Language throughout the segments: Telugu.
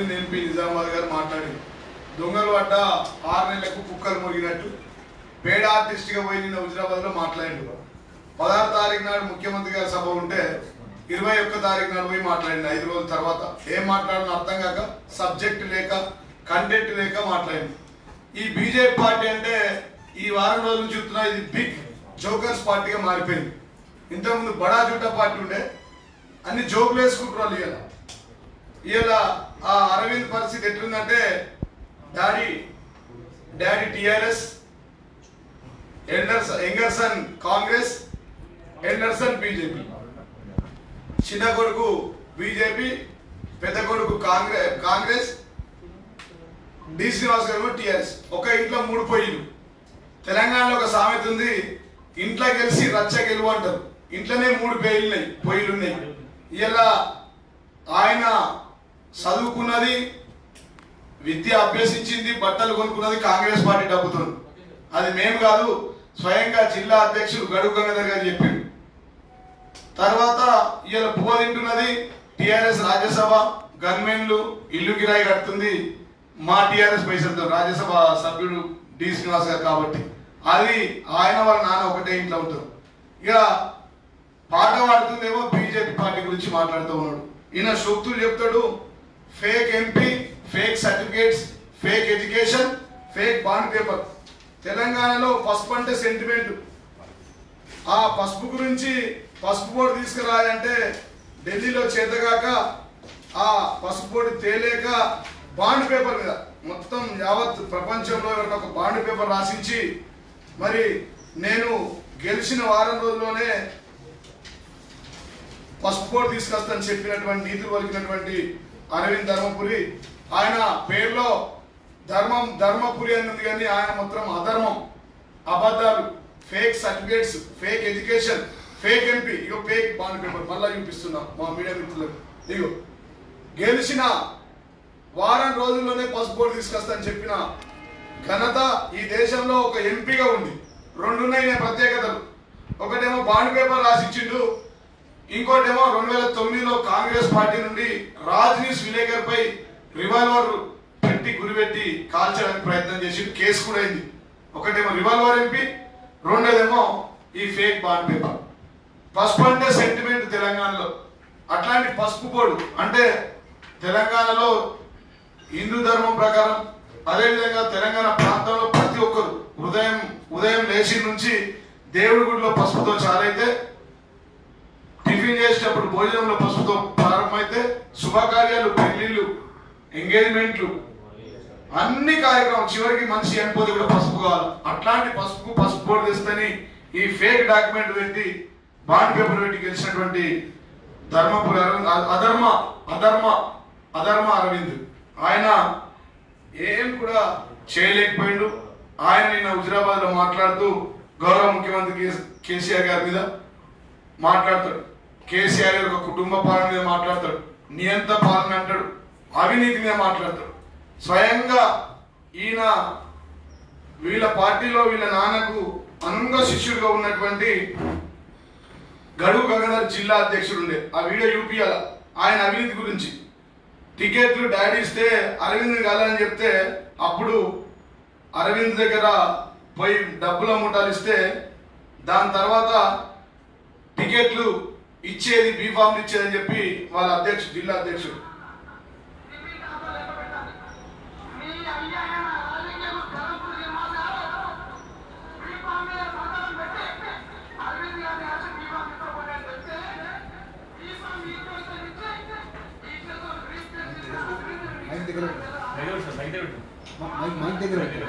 అరవింద్ ఎంపీ నిజామాబాద్ గారు మాట్లాడి దొంగలు పడ్డ ఆరు నెలలకు కుక్కలు మురిగినట్టు పేడ ఆర్టిస్ట్ గా పోయి నిన్న హుజరాబాద్ లో మాట్లాడిండు పదహారు తారీఖు నాడు ముఖ్యమంత్రి గారి సభ ఉంటే ఇరవై ఒక్క తారీఖు నాడు పోయి మాట్లాడింది ఐదు రోజుల తర్వాత ఏం మాట్లాడిన అర్థం కాక సబ్జెక్ట్ లేక కంటెంట్ లేక మాట్లాడింది ఈ బీజేపీ పార్టీ అంటే ఈ వారం రోజులు చూస్తున్నా ఇది బిగ్ జోకర్స్ పార్టీగా మారిపోయింది ఇంతకుముందు బడా జుట్ట పార్టీ ఉండే అన్ని జోకులు వేసుకుంటున్నారు ఇవాళ ఇవాళ ఆ అరవింద్ పరిస్థితి ఎట్లుందంటే daddy daddy TRS elder son younger son Congress elder son BJP చిన్న కొడుకు బీజేపీ పెద్ద కొడుకు కాంగ్రెస్ కాంగ్రెస్ డి శ్రీనివాస్ గారు టిఆర్ఎస్ ఒక ఇంట్లో మూడు పొయ్యిలు తెలంగాణలో ఒక సామెత ఉంది ఇంట్లో గెలిచి రచ్చ గెలువు అంటారు ఇంట్లోనే మూడు పేర్లు ఉన్నాయి పొయ్యిలు ఉన్నాయి ఇలా ఆయన చదువుకున్నది విద్య అభ్యసించింది బట్టలు కొనుక్కున్నది కాంగ్రెస్ పార్టీ డబ్బుతో అది మేము కాదు స్వయంగా జిల్లా అధ్యక్షుడు గడుగు గంగాధర్ గారు చెప్పిండు తర్వాత ఇవాళ పువ్వ తింటున్నది టిఆర్ఎస్ రాజ్యసభ గన్మెన్లు ఇల్లు కిరాయి కడుతుంది మా టిఆర్ఎస్ పైసలతో రాజ్యసభ సభ్యుడు డి శ్రీనివాస్ గారు కాబట్టి అది ఆయన వాళ్ళ నాన్న ఒకటే ఇంట్లో ఉంటారు ఇక పాట పాడుతుందేమో బీజేపీ పార్టీ గురించి మాట్లాడుతూ ఉన్నాడు ఈయన సూక్తులు చెప్తాడు fake MP fake certificates fake education fake bond paper తెలంగాణలో పసుపు అంటే సెంటిమెంట్ ఆ పసుపు గురించి పసుపు బోర్డు తీసుకురాలంటే ఢిల్లీలో చేతగాక ఆ పసుపు బోర్డు తేలేక బాండ్ పేపర్ మీద మొత్తం యావత్ ప్రపంచంలో ఎవరైనా ఒక బాండ్ పేపర్ రాసించి మరి నేను గెలిచిన వారం రోజుల్లోనే పసుపు బోర్డు తీసుకొస్తాను చెప్పినటువంటి నీతులు పలికినటువంటి అరవింద్ ధర్మపురి ఆయన పేరులో ధర్మం ధర్మపురి అని ఉంది కానీ ఆయన మొత్తం అధర్మం అబద్ధాలు fake certificates fake education fake MP ఇగో ఫేక్ బాండ్ పేపర్ మళ్ళా చూపిస్తున్నా మా మీడియా మిత్రులకు ఇగో గెలిచిన వారం రోజుల్లోనే పసుపు బోర్డు తీసుకొస్తాను చెప్పిన ఘనత ఈ దేశంలో ఒక ఎంపీగా ఉంది రెండున్నాయి నేను ప్రత్యేకతలు ఒకటేమో బాండ్ పేపర్ రాసిచ్చిండు ఇంకోటేమో రెండు వేల తొమ్మిదిలో కాంగ్రెస్ పార్టీ నుండి రాజనీష్ విలేకర్ పై రివాల్వర్ పెట్టి గురిపెట్టి కాల్చడానికి ప్రయత్నం చేసి కేసు కూడా అయింది ఒకటేమో రివాల్వర్ ఎంపీ రెండోదేమో ఈ ఫేక్ బాండ్ పేపర్ పసుపు అంటే సెంటిమెంట్ తెలంగాణలో అట్లాంటి పసుపు బోర్డు అంటే తెలంగాణలో హిందూ ధర్మం ప్రకారం అదేవిధంగా తెలంగాణ ప్రాంతంలో ప్రతి ఒక్కరు ఉదయం ఉదయం లేచి నుంచి దేవుడి గుడిలో పసుపుతో చాలైతే టిఫిన్ చేసేటప్పుడు భోజనంలో పసుపుతో ప్రారంభమైతే శుభకార్యాలు పెళ్లిళ్ళు ఎంగేజ్మెంట్లు అన్ని కార్యక్రమం చివరికి మనిషి చనిపోతే కూడా పసుపు కావాలి అట్లాంటి పసుపు పసుపు బోర్డు తెస్తని ఈ ఫేక్ డాక్యుమెంట్ పెట్టి బాండ్ పేపర్ పెట్టి గెలిచినటువంటి ధర్మపురి అరవింద్ అ- అధర్మ అధర్మ అధర్మ అరవింద్ ఆయన ఏం కూడా చేయలేకపోయిండు ఆయన నిన్న హుజరాబాద్ లో మాట్లాడుతూ గౌరవ ముఖ్యమంత్రి కే- కేసీఆర్ గారి మీద మాట్లాడతాడు కేసీఆర్ యొక్క కుటుంబ పాలన మీద మాట్లాడతాడు నియంత పాలన అంటాడు అవినీతి మీద మాట్లాడతాడు స్వయంగా ఈయన వీళ్ళ పార్టీలో వీళ్ళ నాన్నకు అనుంగ శిష్యుడిగా ఉన్నటువంటి గడువు గంగాధర్ జిల్లా అధ్యక్షుడు ఉండే ఆ వీడియో చూపియాల ఆయన అవినీతి గురించి టికెట్లు డాడీ ఇస్తే అరవింద్ కాలని చెప్తే అప్పుడు అరవింద్ దగ్గర పోయి డబ్బుల ముఠాలు ఇస్తే దాని తర్వాత టికెట్లు ఇచ్చేది బీఫామ్ ఇచ్చేదని చెప్పి వాళ్ళ అధ్యక్షుడు జిల్లా అధ్యక్షుడు మైక్ దగ్గర పెట్టు. దగ్గర పెట్టు, దగ్గర పెట్టు. మ- మైక్ మైక్ దగ్గర పెట్టు.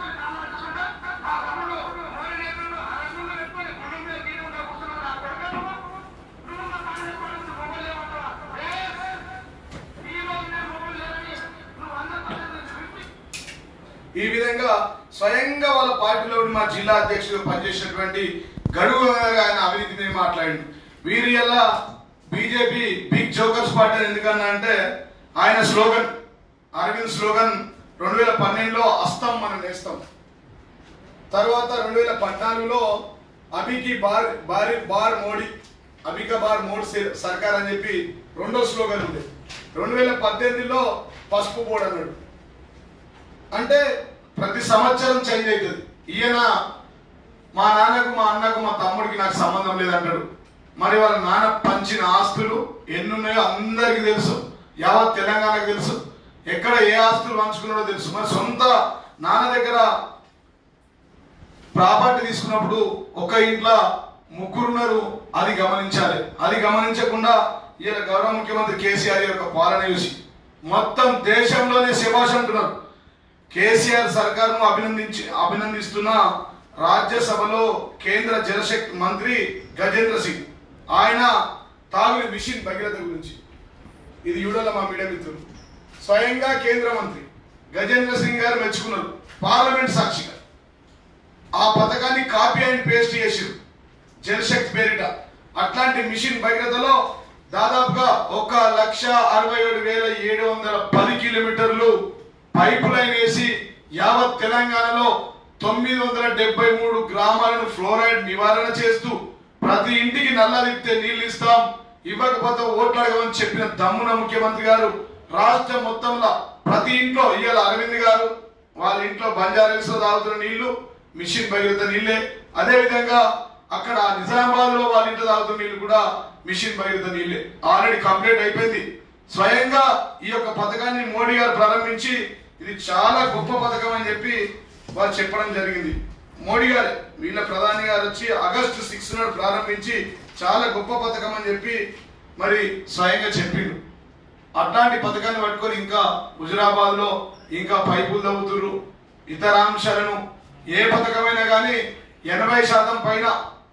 ఈ విధంగా స్వయంగా వాళ్ళ పార్టీలో ఉండి మా జిల్లా అధ్యక్షుడు పనిచేసినటువంటి గడువు గంగాధర్ ఆయన అవినీతి మీద మాట్లాడింది వీరి ఎలా బీజేపీ బిగ్ జోకర్స్ పార్టీ అని ఎందుకన్నా అంటే ఆయన స్లోగన్ అరవింద్ స్లోగన్ రెండు వేల పన్నెండులో అస్తం మనం నేస్తాం తర్వాత రెండు వేల పద్నాలుగులో అభికి బార్ బార్ బార్ మోడీ అభిక బార్ మోడీ సర్కార్ అని చెప్పి రెండో స్లోగన్ ఉంది రెండు వేల పద్దెనిమిదిలో పసుపు బోర్డు అన్నాడు అంటే ప్రతి సంవత్సరం చేంజ్ అవుతుంది ఈయన మా నాన్నకు మా అన్నకు మా తమ్ముడికి నాకు సంబంధం లేదంటాడు మరి వాళ్ళ నాన్న పంచిన ఆస్తులు ఎన్ని ఉన్నాయో అందరికీ తెలుసు యావత్ తెలంగాణకు తెలుసు ఎక్కడ ఏ ఆస్తులు పంచుకున్నాడో తెలుసు మరి సొంత నాన్న దగ్గర ప్రాపర్టీ తీసుకున్నప్పుడు ఒక ఇంట్లో ముగ్గురున్నారు అది గమనించాలి అది గమనించకుండా ఈయన గౌరవ ముఖ్యమంత్రి కేసీఆర్ యొక్క పాలన చూసి మొత్తం దేశంలోనే శభాష్ అంటున్నారు కేసీఆర్ సర్కార్ను అభినందించి అభినందిస్తున్న రాజ్యసభలో కేంద్ర జలశక్తి మంత్రి గజేంద్ర సింగ్ ఆయన తాగుని మిషన్ భగీరథ గురించి ఇది యూడల మా మీడియా మిత్రులు స్వయంగా కేంద్ర మంత్రి గజేంద్ర సింగ్ గారు మెచ్చుకున్నారు పార్లమెంట్ సాక్షిగా ఆ పథకాన్ని కాపీ అండ్ పేస్ట్ చేసిరు జలశక్తి పేరిట అట్లాంటి మిషన్ భగీరథలో దాదాపుగా ఒక లక్ష అరవై ఏడు వేల ఏడు వందల పది కిలోమీటర్లు పైపు లైన్ వేసి యావత్ తెలంగాణలో తొమ్మిది వందల డెబ్బై మూడు గ్రామాలను ఫ్లోరైడ్ నివారణ చేస్తూ ప్రతి ఇంటికి నల్లదిప్తే నీళ్లు ఇస్తాం ఇవ్వకపోతే ఓట్లు అడగమని చెప్పిన దమ్మున ముఖ్యమంత్రి గారు రాష్ట్రం మొత్తంలో ప్రతి ఇంట్లో ఇవాళ అరవింద్ గారు వాళ్ళ ఇంట్లో బంజారాస్ లో తాగుతున్న నీళ్లు మిషన్ భగీరథ నీళ్ళే అదే విధంగా అక్కడ నిజామాబాద్ లో వాళ్ళ ఇంట్లో తాగుతున్న నీళ్లు కూడా మిషన్ భగీరథ నీళ్ళే ఆల్రెడీ కంప్లీట్ అయిపోయింది స్వయంగా ఈ యొక్క పథకాన్ని మోడీ గారు ప్రారంభించి ఇది చాలా గొప్ప పథకం అని చెప్పి వారు చెప్పడం జరిగింది మోడీ గారు వీళ్ళ ప్రధాని గారు వచ్చి ఆగస్టు సిక్స్ నాడు ప్రారంభించి చాలా గొప్ప పథకం అని చెప్పి మరి స్వయంగా చెప్పిండు అట్లాంటి పథకాన్ని పట్టుకొని ఇంకా హుజురాబాద్ లో ఇంకా పైపులు తవ్వుతుర్రు ఇతర అంశాలను ఏ పథకమైనా కానీ ఎనభై శాతం పైన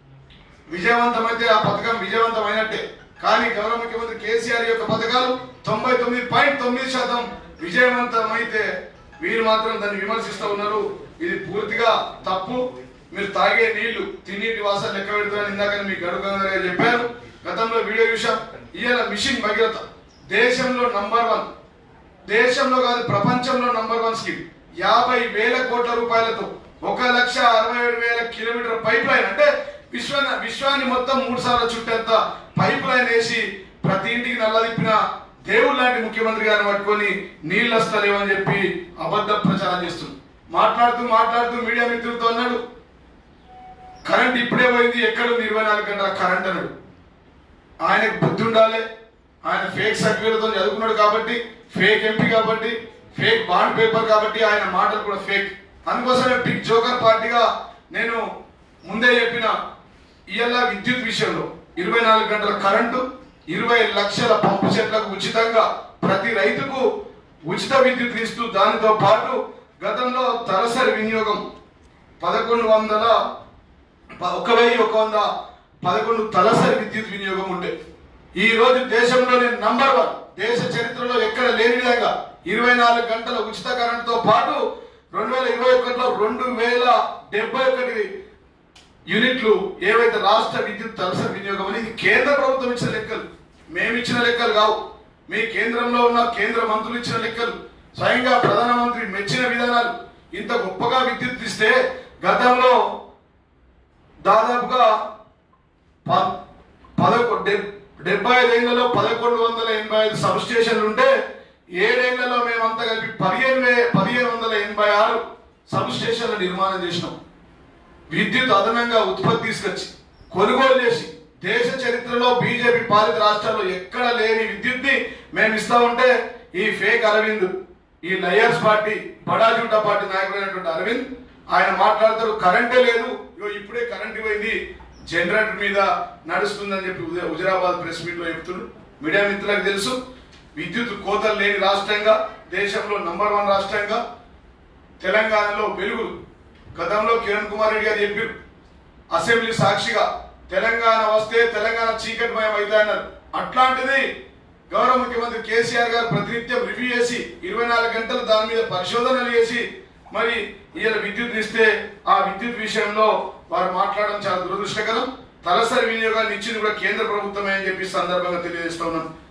విజయవంతమైతే ఆ పథకం విజయవంతమైనట్టే కానీ గౌరవ ముఖ్యమంత్రి కేసీఆర్ యొక్క పథకాలు తొంభై తొమ్మిది పాయింట్ తొమ్మిది శాతం విజయవంతమైతే వీరు మాత్రం దాన్ని విమర్శిస్తూ ఉన్నారు ఇది పూర్తిగా తప్పు మీరు తాగే నీళ్లు తిన్నీటి వాసాలు లెక్క పెడుతున్నారని ఇందాక మీ గడుగంగా గారు చెప్పారు గతంలో వీడియో చూసాం ఇవాళ మిషన్ భగీరథ దేశంలో నంబర్ వన్ దేశంలో కాదు ప్రపంచంలో నంబర్ వన్ స్కీమ్ యాభై వేల కోట్ల రూపాయలతో ఒక లక్ష అరవై ఏడు వేల కిలోమీటర్ పైప్ లైన్ అంటే విశ్వ విశ్వాన్ని మొత్తం మూడు సార్లు చుట్టేంత పైప్ లైన్ వేసి ప్రతి ఇంటికి నల్లదిప్పిన దేవుడు లాంటి ముఖ్యమంత్రి గారిని పట్టుకొని నీళ్ళు వస్తలేవని చెప్పి అబద్ధ ప్రచారం చేస్తుంది మాట్లాడుతూ మాట్లాడుతూ మీడియా మిత్రులతో అన్నాడు కరెంట్ ఇప్పుడే పోయింది ఎక్కడుంది ఇరవై నాలుగు గంటల కరెంట్ అన్నాడు ఆయనకు బుద్ధి ఉండాలి ఆయన ఫేక్ సర్టిఫికేట్తో చదువుకున్నాడు కాబట్టి ఫేక్ ఎంపీ కాబట్టి ఫేక్ బాండ్ పేపర్ కాబట్టి ఆయన మాటలు కూడా ఫేక్ అందుకోసమే బిగ్ జోకర్ పార్టీగా నేను ముందే చెప్పిన ఇవాళ విద్యుత్ విషయంలో ఇరవై నాలుగు గంటల కరెంటు ఇరవై లక్షల పంపు సెట్లకు ఉచితంగా ప్రతి రైతుకు ఉచిత విద్యుత్ ఇస్తూ దానితో పాటు గతంలో తలసరి వినియోగం పదకొండు వందల ప- ఒక వెయ్యి ఒక వంద పదకొండు తలసరి విద్యుత్ వినియోగం ఉండే ఈ రోజు దేశంలోనే నంబర్ వన్ దేశ చరిత్రలో ఎక్కడ లేని విధంగా ఇరవై నాలుగు గంటల ఉచిత కరెంటుతో పాటు రెండు వేల ఇరవై ఒకటిలో రెండు వేల డెబ్బై ఒకటి యూనిట్లు ఏవైతే రాష్ట్ర విద్యుత్ తలసరి వినియోగం అనేది కేంద్ర ప్రభుత్వం ఇచ్చిన లెక్కలు మేము ఇచ్చిన లెక్కలు కావు మీ కేంద్రంలో ఉన్న కేంద్ర మంత్రులు ఇచ్చిన లెక్కలు స్వయంగా ప్రధానమంత్రి మెచ్చిన విధానాలు ఇంత గొప్పగా విద్యుత్ ఇస్తే గతంలో దాదాపుగా ప- పదకొ డెబ్- డెబ్బై ఐదేళ్లలో పదకొండు వందల ఎనభై ఐదు సబ్ స్టేషన్లు ఉంటే ఏడేళ్లలో మేమంతా కలిపి పదిహేను వే పదిహేను వందల ఎనభై ఆరు సబ్ స్టేషన్ల నిర్మాణం చేసినాం విద్యుత్ అదనంగా ఉత్పత్తి తీసుకొచ్చి కొనుగోలు చేసి దేశ చరిత్రలో బీజేపీ పాలిత రాష్ట్రాల్లో ఎక్కడ లేని విద్యుత్ని మేము ఇస్తా ఉంటే ఈ ఫేక్ అరవింద్ ఈ లయర్స్ పార్టీ బడాజుంటా పార్టీ నాయకుడైనటువంటి అరవింద్ ఆయన మాట్లాడతారు కరెంటే లేదు ఇగో ఇప్పుడే కరెంట్ పోయింది జనరేటర్ మీద నడుస్తుందని చెప్పి ఉద- హుజరాబాద్ ప్రెస్ మీట్ లో చెప్తున్నారు మీడియా మిత్రులకు తెలుసు విద్యుత్ కోతలు లేని రాష్ట్రంగా దేశంలో నంబర్ వన్ రాష్ట్రంగా తెలంగాణలో వెలుగులు గతంలో కిరణ్ కుమార్ రెడ్డి గారు చెప్పారు అసెంబ్లీ సాక్షిగా తెలంగాణ వస్తే తెలంగాణ చీకటిమయం అవుతా అన్నారు అట్లాంటిది గౌరవ ముఖ్యమంత్రి కేసీఆర్ గారు ప్రతినిత్యం రివ్యూ చేసి ఇరవై నాలుగు గంటలు దాని మీద పరిశోధనలు చేసి మరి ఈయన విద్యుత్ ఇస్తే ఆ విద్యుత్ విషయంలో వారు మాట్లాడడం చాలా దురదృష్టకరం తలసరి వినియోగాన్ని ఇచ్చింది కూడా కేంద్ర ప్రభుత్వమే అని చెప్పి ఈ సందర్భంగా తెలియజేస్తా ఉన్నాను